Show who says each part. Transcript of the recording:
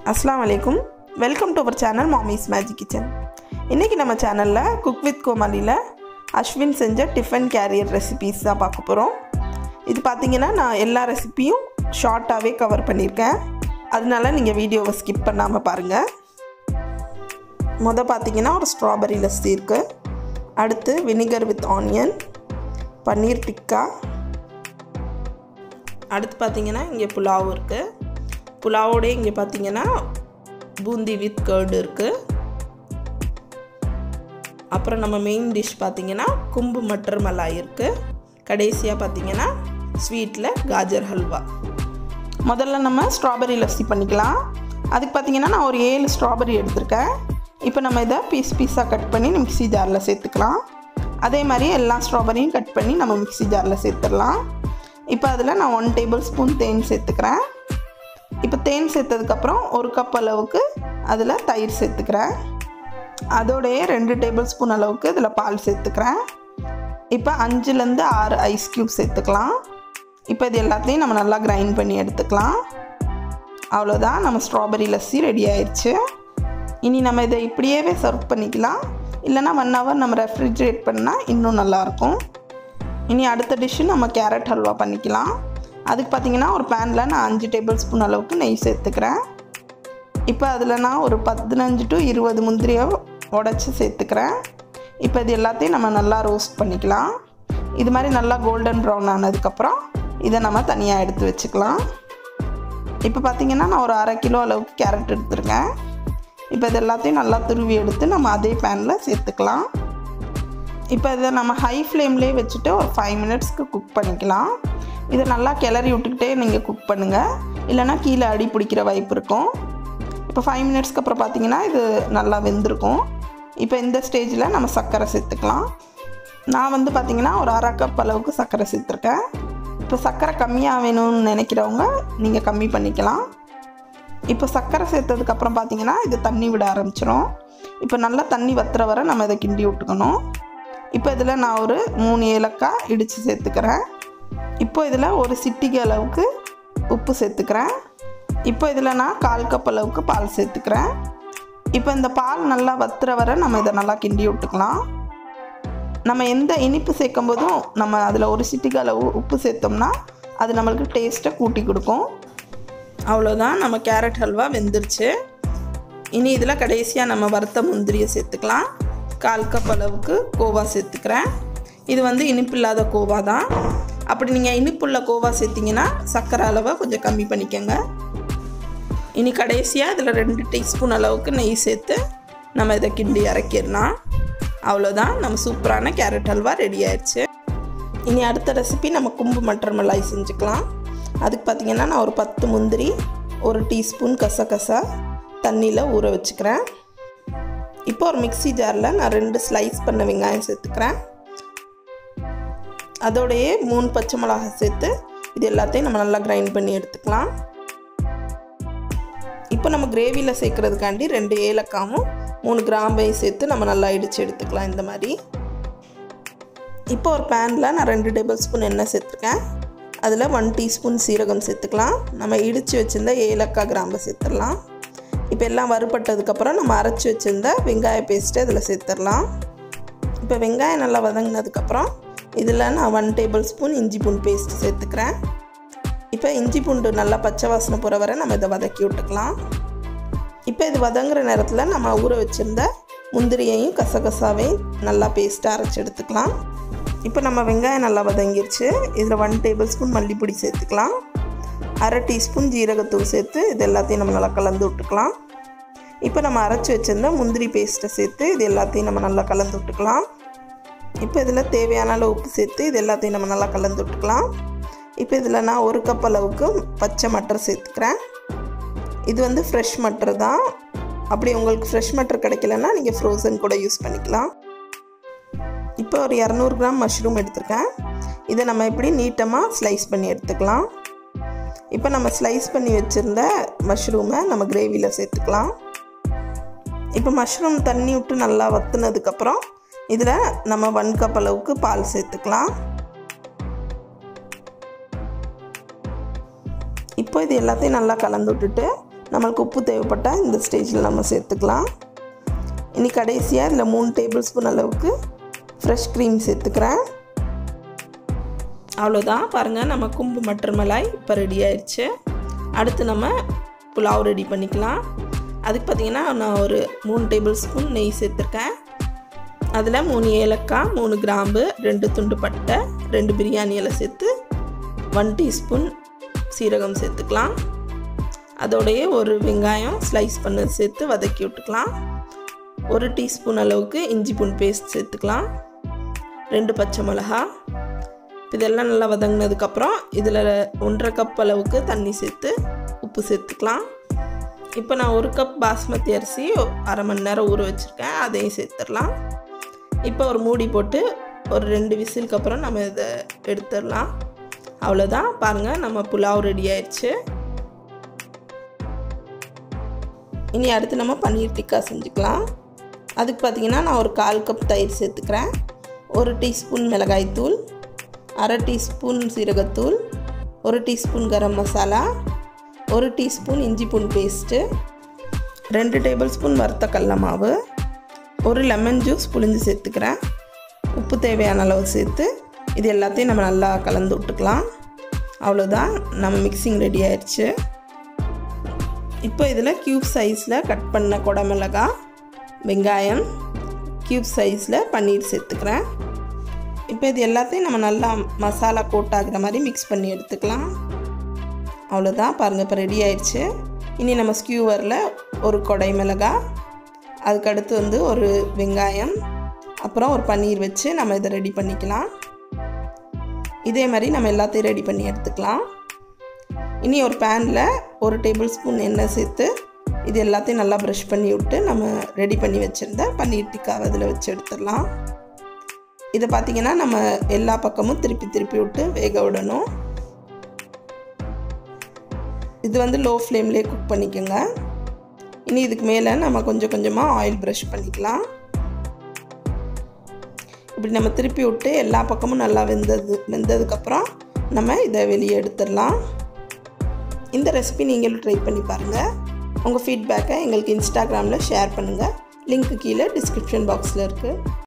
Speaker 1: அஸ்லாம் வலைக்கும் welcome to our channel Mami's magic kitchen இன்றைக்கி நம்ம சேனலில் குக் வித் கோமாளியில் அஸ்வின் செஞ்ச டிஃபன் கேரியர் ரெசிபீஸ் தான் பார்க்க போகிறோம் இது பார்த்தீங்கன்னா நான் எல்லா ரெசிபியும் ஷார்ட்டாகவே கவர் பண்ணியிருக்கேன் அதனால நீங்கள் வீடியோவை ஸ்கிப் பண்ணாமல் பாருங்கள் மொதல் பார்த்தீங்கன்னா ஒரு ஸ்ட்ராபெரி லஸ்ஸி இருக்குது அடுத்து vinegar with onion paneer tikka அடுத்து பார்த்தீங்கன்னா இங்கே புலாவ் இருக்குது புலாவோடே இங்கே பார்த்தீங்கன்னா பூந்தி வித் கர்டு இருக்குது அப்புறம் நம்ம மெயின் டிஷ் பார்த்தீங்கன்னா கும்பு மட்டர் மலாய் இருக்குது கடைசியாக பார்த்தீங்கன்னா ஸ்வீட்டில் காஜர் ஹல்வா முதல்ல நம்ம ஸ்ட்ராபெரி லஸ்ஸி பண்ணிக்கலாம் அதுக்கு பார்த்தீங்கன்னா நான் ஒரு ஏழு ஸ்ட்ராபெரி எடுத்திருக்கேன் இப்போ நம்ம இதை பீஸ் பீஸாக கட் பண்ணி மிக்ஸி ஜாரில் சேர்த்துக்கலாம் அதே மாதிரி எல்லா ஸ்ட்ராபெரியும் கட் பண்ணி நம்ம மிக்ஸி ஜாரில் சேர்த்துடலாம் இப்போ அதில் நான் ஒன் டேபிள் ஸ்பூன் தேன் சேர்த்துக்கிறேன் இப்போ தேன் சேர்த்ததுக்கப்புறம் ஒரு கப் அளவுக்கு அதில் தயிர் சேர்த்துக்கிறேன் அதோடைய ரெண்டு டேபிள் ஸ்பூன் அளவுக்கு இதில் பால் சேர்த்துக்கிறேன் இப்போ அஞ்சுலேருந்து ஆறு ஐஸ் க்யூப் சேர்த்துக்கலாம் இப்போ இது எல்லாத்தையும் நம்ம நல்லா கிரைண்ட் பண்ணி எடுத்துக்கலாம் அவ்வளோதான் நம்ம ஸ்ட்ராபெரி லஸ்ஸி ரெடி ஆயிடுச்சு இனி நம்ம இதை இப்படியே சர்வ் பண்ணிக்கலாம் இல்லைனா ஒன் ஹவர் நம்ம ரெஃப்ரிஜரேட் பண்ணால் இன்னும் நல்லாயிருக்கும் இனி அடுத்த டிஷ்ஷு நம்ம கேரட் ஹல்வா பண்ணிக்கலாம் அதுக்கு பார்த்தீங்கன்னா ஒரு பேனில் நான் அஞ்சு டேபிள் ஸ்பூன் அளவுக்கு நெய் சேர்த்துக்கிறேன் இப்போ அதில் நான் ஒரு பதினஞ்சு டு இருபது முந்திரியை உடச்சி சேர்த்துக்கிறேன் இப்போ இது எல்லாத்தையும் நம்ம நல்லா ரோஸ்ட் பண்ணிக்கலாம் இது மாதிரி நல்லா கோல்டன் ப்ரௌன் ஆனதுக்கப்புறம் இதை நம்ம தனியாக எடுத்து வச்சுக்கலாம் இப்போ பார்த்தீங்கன்னா நான் ஒரு அரை கிலோ அளவுக்கு கேரட் எடுத்துருக்கேன் இப்போ இது எல்லாத்தையும் நல்லா துருவி எடுத்து நம்ம அதே பேனில் சேர்த்துக்கலாம் இப்போ இதை நம்ம ஹை ஃப்ளேம்லேயே வச்சுட்டு ஒரு ஃபைவ் மினிட்ஸ்க்கு குக் பண்ணிக்கலாம் இதை நல்லா கிளறி விட்டுக்கிட்டே நீங்கள் குக் பண்ணுங்கள் இல்லைனா கீழே அடி பிடிக்கிற வாய்ப்பு இருக்கும் இப்போ ஃபைவ் மினிட்ஸ்க்கு அப்புறம் பார்த்தீங்கன்னா இது நல்லா வெந்திருக்கும் இப்போ இந்த ஸ்டேஜில் நம்ம சர்க்கரை சேர்த்துக்கலாம் நான் வந்து பார்த்திங்கன்னா ஒரு அரை கப் அளவுக்கு சர்க்கரை சேர்த்துருக்கேன் இப்போ சர்க்கரை கம்மியாக வேணும்னு நினைக்கிறவங்க நீங்கள் கம்மி பண்ணிக்கலாம் இப்போ சர்க்கரை சேர்த்ததுக்கப்புறம் பார்த்தீங்கன்னா இது தண்ணி விட ஆரம்பிச்சிடும் இப்போ நல்லா தண்ணி வத்துற வரை நம்ம இதை கிண்டி விட்டுக்கணும் இப்போ இதில் நான் ஒரு மூணு ஏலக்காய் இடித்து சேர்த்துக்கிறேன் இப்போ இதில் ஒரு சிட்டிகை அளவுக்கு உப்பு சேர்த்துக்கிறேன் இப்போ இதில் நான் கால் கப் அளவுக்கு பால் சேர்த்துக்கிறேன் இப்போ இந்த பால் நல்லா வத்துற வரை நம்ம இதை நல்லா கிண்டி விட்டுக்கலாம் நம்ம எந்த இனிப்பு சேர்க்கும் போதும் நம்ம அதில் ஒரு சிட்டிகை அளவு உப்பு சேர்த்தோம்னா அது நம்மளுக்கு டேஸ்ட்டை கூட்டி கொடுக்கும் அவ்வளோதான் நம்ம கேரட் ஹல்வா வெந்துருச்சு இனி இதில் கடைசியாக நம்ம வறுத்த முந்திரியை சேர்த்துக்கலாம் கால் கப் அளவுக்கு கோவா சேர்த்துக்கிறேன் இது வந்து இனிப்பு இல்லாத கோவா தான் அப்படி நீங்கள் இனிப்புள்ள கோவா சேர்த்திங்கன்னா சர்க்கரை அளவை கொஞ்சம் கம்மி பண்ணிக்கோங்க இனி கடைசியாக இதில் ரெண்டு டீஸ்பூன் அளவுக்கு நெய் சேர்த்து நம்ம இதை கிண்டி இறக்கிடலாம் அவ்வளோதான் நம்ம சூப்பரான கேரட் ஹல்வா ரெடி ஆயிடுச்சு இனி அடுத்த ரெசிபி நம்ம கும்பு மட்டர் மலாய் செஞ்சுக்கலாம் அதுக்கு பார்த்திங்கன்னா நான் ஒரு பத்து முந்திரி ஒரு டீஸ்பூன் கசகசா தண்ணியில் ஊற வச்சுக்கிறேன் இப்போ ஒரு மிக்சி ஜாரில் நான் ரெண்டு ஸ்லைஸ் பண்ண வெங்காயம் சேர்த்துக்கிறேன் அதோடையே மூணு பச்சை மிளகாய் சேர்த்து இது எல்லாத்தையும் நம்ம நல்லா கிரைண்ட் பண்ணி எடுத்துக்கலாம் இப்போ நம்ம கிரேவியில் சேர்க்குறதுக்காண்டி ரெண்டு ஏலக்காவும் மூணு கிராம்பையும் சேர்த்து நம்ம நல்லா இடித்து எடுத்துக்கலாம் இந்த மாதிரி இப்போ ஒரு பேனில் நான் ரெண்டு டேபிள் ஸ்பூன் எண்ணெய் சேர்த்துருக்கேன் அதில் ஒன் டீஸ்பூன் சீரகம் சேர்த்துக்கலாம் நம்ம இடித்து வச்சுருந்த ஏலக்காய் கிராம்பை சேர்த்துடலாம் இப்போ எல்லாம் வறுபட்டதுக்கப்புறம் நம்ம அரைச்சி வச்சுருந்த வெங்காய பேஸ்ட்டு இதில் சேர்த்துடலாம் இப்போ வெங்காயம் நல்லா வதங்கினதுக்கப்புறம் இதில் நான் ஒன் டேபிள் ஸ்பூன் இஞ்சி பூண்டு பேஸ்ட்டு சேர்த்துக்கிறேன் இப்போ இஞ்சி பூண்டு நல்லா பச்சை வாசனை போகிற வரை நம்ம இதை வதக்கி விட்டுக்கலாம் இப்போ இது வதங்குற நேரத்தில் நம்ம ஊற வச்சுருந்த முந்திரியையும் கசகசாவையும் நல்லா பேஸ்ட்டாக அரைச்சி எடுத்துக்கலாம் இப்போ நம்ம வெங்காயம் நல்லா வதங்கிருச்சு இதில் ஒன் டேபிள் ஸ்பூன் மல்லிப்பொடி சேர்த்துக்கலாம் அரை டீஸ்பூன் ஜீரகத்தூள் சேர்த்து இது எல்லாத்தையும் நம்ம நல்லா கலந்து விட்டுக்கலாம் இப்போ நம்ம அரைச்சி வச்சுருந்த முந்திரி பேஸ்ட்டை சேர்த்து இது எல்லாத்தையும் நம்ம நல்லா கலந்து விட்டுக்கலாம் இப்போ இதில் தேவையான அளவு உப்பு சேர்த்து இது எல்லாத்தையும் நம்ம நல்லா கலந்து விட்டுக்கலாம் இப்போ இதில் நான் ஒரு கப் அளவுக்கு பச்சை மட்டர் சேர்த்துக்கிறேன் இது வந்து ஃப்ரெஷ் மட்டர் தான் அப்படி உங்களுக்கு ஃப்ரெஷ் மட்டர் கிடைக்கலன்னா நீங்கள் ஃப்ரோசன் கூட யூஸ் பண்ணிக்கலாம் இப்போ ஒரு இரநூறு கிராம் மஷ்ரூம் எடுத்திருக்கேன் இதை நம்ம எப்படி நீட்டமாக ஸ்லைஸ் பண்ணி எடுத்துக்கலாம் இப்போ நம்ம ஸ்லைஸ் பண்ணி வச்சுருந்த மஷ்ரூமை நம்ம கிரேவியில் சேர்த்துக்கலாம் இப்போ மஷ்ரூம் தண்ணி விட்டு நல்லா வத்துனதுக்கப்புறம் இதில் நம்ம ஒன் கப் அளவுக்கு பால் சேர்த்துக்கலாம் இப்போ இது எல்லாத்தையும் நல்லா கலந்து விட்டுட்டு நம்மளுக்கு உப்பு தேவைப்பட்டால் இந்த ஸ்டேஜில் நம்ம சேர்த்துக்கலாம் இனி கடைசியாக இதில் மூணு டேபிள் ஸ்பூன் அளவுக்கு ஃப்ரெஷ் க்ரீம் சேர்த்துக்கிறேன் அவ்வளோதான் பாருங்கள் நம்ம கும்பு மட்டர் மலாய் இப்போ ரெடி ஆயிடுச்சு அடுத்து நம்ம புலாவ் ரெடி பண்ணிக்கலாம் அதுக்கு பார்த்திங்கன்னா நான் ஒரு மூணு டேபிள் ஸ்பூன் நெய் சேர்த்துருக்கேன் அதில் மூணு ஏலக்காய் மூணு கிராம்பு ரெண்டு துண்டு பட்டை ரெண்டு பிரியாணி இலை சேர்த்து ஒன் டீஸ்பூன் சீரகம் சேர்த்துக்கலாம் அதோடைய ஒரு வெங்காயம் ஸ்லைஸ் பண்ண சேர்த்து வதக்கி விட்டுக்கலாம் ஒரு டீஸ்பூன் அளவுக்கு இஞ்சி பூண்டு பேஸ்ட் சேர்த்துக்கலாம் ரெண்டு பச்சை மிளகா இதெல்லாம் நல்லா வதங்கினதுக்கப்புறம் இதில் ஒன்றரை கப் அளவுக்கு தண்ணி சேர்த்து உப்பு சேர்த்துக்கலாம் இப்போ நான் ஒரு கப் பாஸ்மதி அரிசி அரை மணி நேரம் ஊற வச்சுருக்கேன் அதையும் சேர்த்துடலாம் இப்போ ஒரு மூடி போட்டு ஒரு ரெண்டு விசிலுக்கு அப்புறம் நம்ம இதை எடுத்துடலாம் அவ்வளோதான் பாருங்கள் நம்ம புலாவ் ரெடி ஆயிடுச்சு இனி அடுத்து நம்ம பன்னீர் டிக்கா செஞ்சுக்கலாம் அதுக்கு பார்த்திங்கன்னா நான் ஒரு கால் கப் தயிர் சேர்த்துக்கிறேன் ஒரு டீஸ்பூன் மிளகாய்த்தூள் அரை டீஸ்பூன் சீரகத்தூள் ஒரு டீஸ்பூன் கரம் மசாலா ஒரு டீஸ்பூன் இஞ்சி பூண்டு பேஸ்ட்டு ரெண்டு டேபிள் ஸ்பூன் வறுத்த கடல மாவு ஒரு லெமன் ஜூஸ் புளிஞ்சு சேர்த்துக்கிறேன் உப்பு தேவையான அளவு சேர்த்து இது எல்லாத்தையும் நம்ம நல்லா கலந்து விட்டுக்கலாம் அவ்வளோதான் நம்ம மிக்சிங் ரெடி ஆயிடுச்சு இப்போ இதில் க்யூப் சைஸில் கட் பண்ண குடமிளகா வெங்காயம் க்யூப் சைஸில் பன்னீர் சேர்த்துக்கிறேன் இப்போ இது எல்லாத்தையும் நம்ம நல்லா மசாலா கோட் ஆகிற மாதிரி மிக்ஸ் பண்ணி எடுத்துக்கலாம் அவ்வளோதான் பாருங்கள் இப்போ ரெடி ஆயிடுச்சு இனி நம்ம ஸ்கியூவரில் ஒரு கொடை மிளகா அதுக்கடுத்து வந்து ஒரு வெங்காயம் அப்புறம் ஒரு பன்னீர் வச்சு நம்ம இதை ரெடி பண்ணிக்கலாம் இதே மாதிரி நம்ம எல்லாத்தையும் ரெடி பண்ணி எடுத்துக்கலாம் இனி ஒரு பேனில் ஒரு டேபிள் ஸ்பூன் எண்ணெய் சேர்த்து இது எல்லாத்தையும் நல்லா ப்ரஷ் பண்ணி விட்டு நம்ம ரெடி பண்ணி வச்சுருந்த பன்னீர் டிக்காவை அதில் வச்சு எடுத்துடலாம் இதை பார்த்திங்கன்னா நம்ம எல்லா பக்கமும் திருப்பி திருப்பி விட்டு வேக விடணும் இது வந்து லோ ஃப்ளேம்லேயே குக் பண்ணிக்கோங்க இனி இதுக்கு மேலே நம்ம கொஞ்சம் கொஞ்சமாக ஆயில் ப்ரஷ் பண்ணிக்கலாம் இப்படி நம்ம திருப்பி விட்டு எல்லா பக்கமும் நல்லா வெந்தது வெந்ததுக்கப்புறம் நம்ம இதை வெளியே எடுத்துடலாம் இந்த ரெசிபி நீங்களும் ட்ரை பண்ணி பாருங்கள் உங்கள் ஃபீட்பேக்கை எங்களுக்கு இன்ஸ்டாகிராமில் ஷேர் பண்ணுங்கள் லிங்க்கு கீழே டிஸ்கிரிப்ஷன் பாக்ஸில் இருக்குது